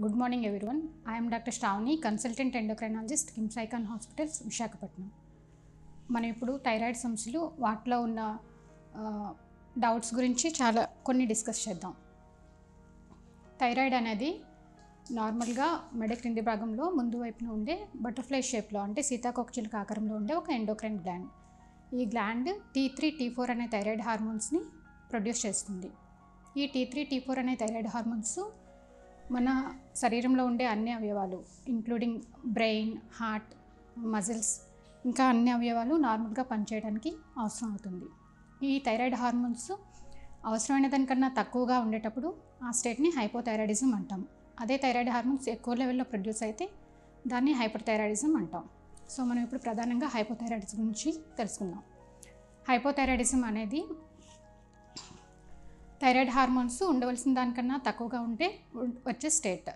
good morning everyone I'm doctor Sravani consultant endocrinologist KIMS Icon hospitals Visakhapatnam మనం ఇప్పుడు thyroid సమస్యలు వాటిలో ఉన్న డౌట్స్ గురించి చాలా కొన్ని డిస్కస్ చేద్దాం థైరాయిడ్ అనేది నార్మల్గా మెడ క్రింది భాగంలో ముందు వైపున ఉండే బటర్ఫ్లై షేప్లో అంటే సీతాకోకచిలుక ఆకారంలో ఉండే ఒక ఎండోక్రైన్ గ్లాండ్ ఈ gland T three T four అనే థైరాయిడ్ హార్మోన్స్ని ప్రొడ్యూస్ చేస్తుంది ఈ టీ త్రీ టీ ఫోర్ అనే థైరాయిడ్ హార్మోన్స్ మన శరీరంలో ఉండే అన్ని అవయవాలు ఇంక్లూడింగ్ బ్రెయిన్ హార్ట్ మజిల్స్ ఇంకా అన్ని అవయవాలు నార్మల్గా పనిచేయడానికి అవసరం అవుతుంది ఈ థైరాయిడ్ హార్మోన్స్ అవసరమైన దానికన్నా తక్కువగా ఉండేటప్పుడు ఆ స్టేట్ని హైపోథైరాయిడిజం అంటాం అదే థైరాయిడ్ హార్మోన్స్ ఎక్కువ లెవెల్లో ప్రొడ్యూస్ అయితే దాన్ని హైపర్ థైరాయిడిజం అంటాం సో మనం ఇప్పుడు ప్రధానంగా హైపోథైరాయిడిజం గురించి తెలుసుకుందాం హైపోథైరాయిడిజం అనేది థైరాయిడ్ హార్మోన్స్ ఉండవలసిన దానికన్నా తక్కువగా ఉంటే వచ్చే స్టేట్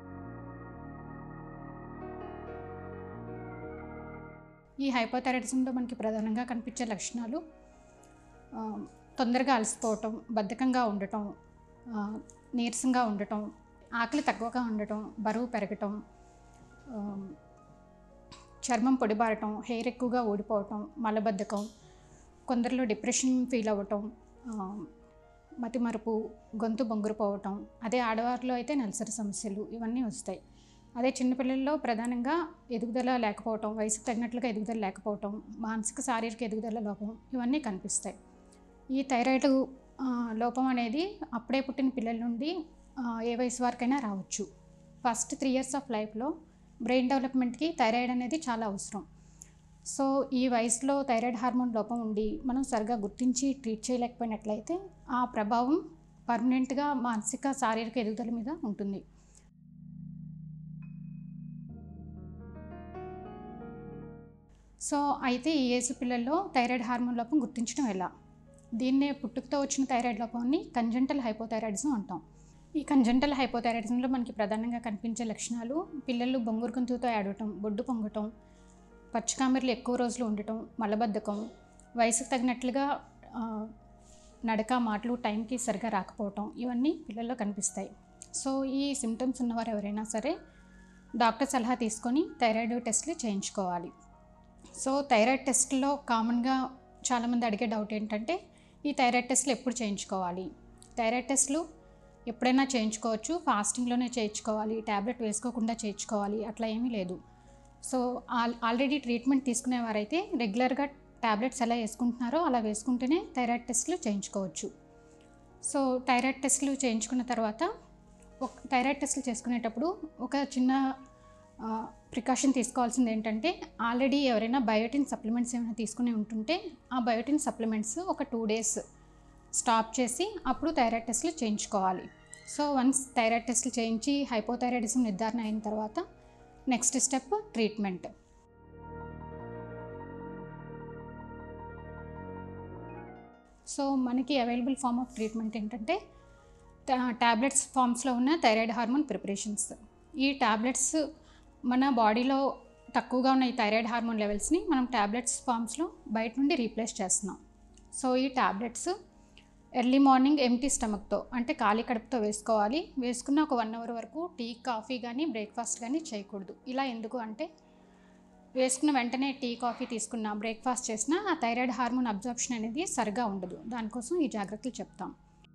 ఈ హైపోథైరాయిడిజంలో మనకి ప్రధానంగా కనిపించే లక్షణాలు ఆ, తొందరగా అలసిపోవటం బద్ధకంగా ఉండటం ఆ, నీరసంగా ఉండటం ఆకలి తక్కువగా ఉండటం బరువు పెరగటం ఆ, చర్మం పొడిబారటం హెయిర్ ఎక్కువగా ఊడిపోవటం మలబద్ధకం కొందరిలో డిప్రెషన్ ఫీల్ అవ్వటం ఆ, మతిమరుపు గొంతు బొంగురుపోవటం అదే ఆడవారిలో అయితే నెలసరి సమస్యలు ఇవన్నీ వస్తాయి అదే చిన్నపిల్లల్లో ప్రధానంగా ఎదుగుదల లేకపోవటం వయసుకు తగినట్లుగా ఎదుగుదల లేకపోవటం మానసిక శారీరక ఎదుగుదల లోపం ఇవన్నీ కనిపిస్తాయి ఈ థైరాయిడ్ ఆ, లోపం అనేది అప్పుడే పుట్టిన పిల్లల నుండి ఆ, ఏ వయసు వరకైనా రావచ్చు ఫస్ట్ త్రీ ఇయర్స్ ఆఫ్ లైఫ్లో బ్రెయిన్ డెవలప్మెంట్కి థైరాయిడ్ అనేది చాలా అవసరం సో ఈ వయసులో థైరాయిడ్ హార్మోన్ లోపం ఉండి మనం సరిగా గుర్తించి ట్రీట్ చేయలేకపోయినట్లయితే ఆ ప్రభావం పర్మనెంట్గా మానసిక శారీరక ఎదుగుదల మీద ఉంటుంది సో అయితే ఈ ఏజ్ పిల్లల్లో థైరాయిడ్ హార్మోన్ లోపం గుర్తించడం ఎలా దీన్నే పుట్టుకతో వచ్చిన థైరాయిడ్ లోపాన్ని కంజంటల్ హైపోథైరాయిడిజం అంటాం ఈ కంజంటల్ హైపోథైరాయిడిజంలో మనకి ప్రధానంగా కనిపించే లక్షణాలు పిల్లలు బొంగురు గొంతుతో ఏడవటం బొడ్డు పొంగటం పచ్చకామెరలు ఎక్కువ రోజులు ఉండటం మలబద్ధకం వయసుకు తగినట్లుగా ఆ, నడక మాటలు టైంకి సరిగా రాకపోవటం ఇవన్నీ పిల్లల్లో కనిపిస్తాయి సో ఈ సిమ్టమ్స్ ఉన్నవారు ఎవరైనా సరే డాక్టర్ సలహా తీసుకొని థైరాయిడ్ టెస్ట్లు చేయించుకోవాలి సో థైరాయిడ్ టెస్ట్లో కామన్గా చాలామంది అడిగే డౌట్ ఏంటంటే ఈ థైరాయిడ్ టెస్ట్లు ఎప్పుడు చేయించుకోవాలి థైరాయిడ్ టెస్ట్లు ఎప్పుడైనా చేయించుకోవచ్చు ఫాస్టింగ్లోనే చేయించుకోవాలి ట్యాబ్లెట్ వేసుకోకుండా చేయించుకోవాలి అట్లా ఏమీ లేదు సో ఆల్ ఆల్రెడీ ట్రీట్మెంట్ తీసుకునేవారైతే రెగ్యులర్గా ట్యాబ్లెట్స్ ఎలా వేసుకుంటున్నారో అలా వేసుకుంటేనే థైరాయిడ్ టెస్ట్లు చేయించుకోవచ్చు సో థైరాయిడ్ టెస్ట్లు చేయించుకున్న తర్వాత ఒక థైరాయిడ్ టెస్ట్లు చేసుకునేటప్పుడు ఒక చిన్న ప్రికాషన్ తీసుకోవాల్సింది ఏంటంటే ఆల్రెడీ ఎవరైనా బయోటిన్ సప్లిమెంట్స్ ఏమైనా తీసుకుని ఉంటుంటే ఆ బయోటిన్ సప్లిమెంట్స్ ఒక టూ డేస్ స్టాప్ చేసి అప్పుడు థైరాయిడ్ టెస్ట్లు చేయించుకోవాలి సో వన్స్ థైరాయిడ్ టెస్ట్లు చేయించి హైపోథైరాయిడిజం నిర్ధారణ అయిన తర్వాత నెక్స్ట్ స్టెప్ ట్రీట్మెంట్ సో మనకి అవైలబుల్ ఫామ్ ఆఫ్ ట్రీట్మెంట్ ఏంటంటే ట్యాబ్లెట్స్ ఫామ్స్లో ఉన్న థైరాయిడ్ హార్మోన్ ప్రిపరేషన్స్ ఈ ట్యాబ్లెట్స్ మన బాడీలో తక్కువగా ఉన్న ఈ థైరాయిడ్ హార్మోన్ లెవెల్స్ని మనం ట్యాబ్లెట్స్ ఫామ్స్లో బయట నుండి రీప్లేస్ చేస్తున్నాం సో ఈ ట్యాబ్లెట్స్ ఎర్లీ మార్నింగ్ ఎంటీ స్టమక్తో అంటే ఖాళీ కడుపుతో వేసుకోవాలి వేసుకున్న ఒక వన్ అవర్ వరకు టీ కాఫీ కానీ బ్రేక్ఫాస్ట్ కానీ చేయకూడదు ఇలా ఎందుకు అంటే వేసుకున్న వెంటనే టీ కాఫీ తీసుకున్న బ్రేక్ఫాస్ట్ చేసినా ఆ థైరాయిడ్ హార్మోన్ అబ్జార్ప్షన్ అనేది సరిగా ఉండదు దానికోసం ఈ జాగ్రత్తలు చెప్తాం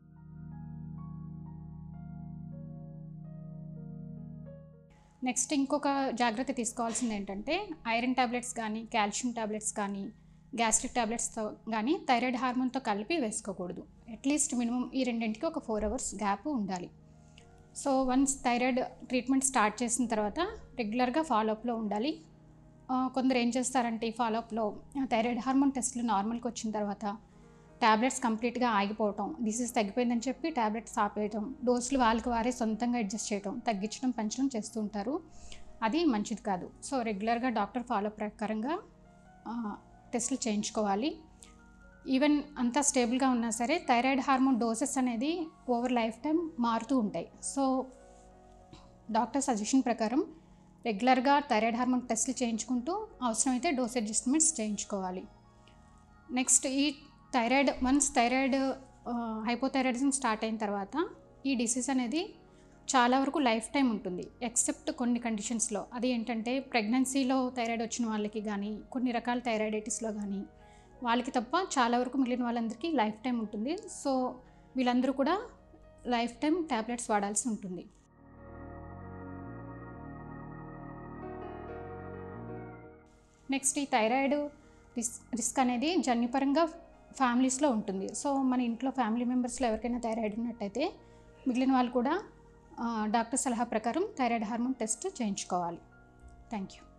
నెక్స్ట్ ఇంకొక జాగ్రత్త తీసుకోవాల్సింది ఏంటంటే ఐరన్ టాబ్లెట్స్ కానీ కాల్షియం టాబ్లెట్స్ కానీ గ్యాస్ట్రిక్ టాబ్లెట్స్తో కానీ థైరాయిడ్ హార్మోన్తో కలిపి వేసుకోకూడదు అట్లీస్ట్ మినిమం ఈ రెండింటికి ఒక ఫోర్ అవర్స్ గ్యాప్ ఉండాలి so once thyroid treatment start చేసిన తర్వాత రెగ్యులర్గా ఫాలోఅప్లో ఉండాలి ఆ, కొందరు ఏం చేస్తారంటే ఈ ఫాలోఅప్లో థైరాయిడ్ హార్మోన్ టెస్ట్లు నార్మల్కి వచ్చిన తర్వాత ట్యాబ్లెట్స్ కంప్లీట్గా ఆగిపోవటం డిసీజ్ తగ్గిపోయిందని చెప్పి ట్యాబ్లెట్స్ ఆపేయటం డోసులు వాళ్ళకి వారే సొంతంగా అడ్జస్ట్ చేయటం తగ్గించడం పెంచడం చేస్తూ ఉంటారు అది మంచిది కాదు సో రెగ్యులర్గా డాక్టర్ ఫాలో ప్రకారంగా ఆ, టెస్టులు చేయించుకోవాలి ఈవెన్ అంతా స్టేబుల్గా ఉన్నా సరే థైరాయిడ్ హార్మోన్ డోసెస్ అనేది ఓవర్ లైఫ్ టైం మారుతూ ఉంటాయి సో డాక్టర్ సజెషన్ ప్రకారం రెగ్యులర్గా థైరాయిడ్ హార్మోన్ టెస్టులు చేయించుకుంటూ అవసరమైతే డోస్ అడ్జస్ట్మెంట్స్ చేయించుకోవాలి నెక్స్ట్ ఈ thyroid once thyroid hypothyroidism start అయిన తర్వాత ఈ డిసీజ్ అనేది చాలా వరకు లైఫ్ టైం ఉంటుంది ఎక్సెప్ట్ కొన్ని కండిషన్స్లో అది ఏంటంటే ప్రెగ్నెన్సీలో థైరాయిడ్ వచ్చిన వాళ్ళకి కానీ కొన్ని రకాల థైరాయిడైటిస్లో కానీ వాళ్ళకి తప్ప చాలా వరకు మిగిలిన వాళ్ళందరికీ లైఫ్ టైం ఉంటుంది సో వీళ్ళందరూ కూడా లైఫ్ టైం ట్యాబ్లెట్స్ వాడాల్సి ఉంటుంది నెక్స్ట్ ఈ థైరాయిడ్ రిస్క్ రిస్క్ అనేది జన్యుపరంగా ఫ్యామిలీస్లో ఉంటుంది సో మన ఇంట్లో ఫ్యామిలీ మెంబర్స్లో ఎవరికైనా థైరాయిడ్ ఉన్నట్టయితే మిగిలిన వాళ్ళు కూడా ఆ, డాక్టర్ సలహా ప్రకారం థైరాయిడ్ హార్మోన్ టెస్ట్ చేయించుకోవాలి థ్యాంక్ యూ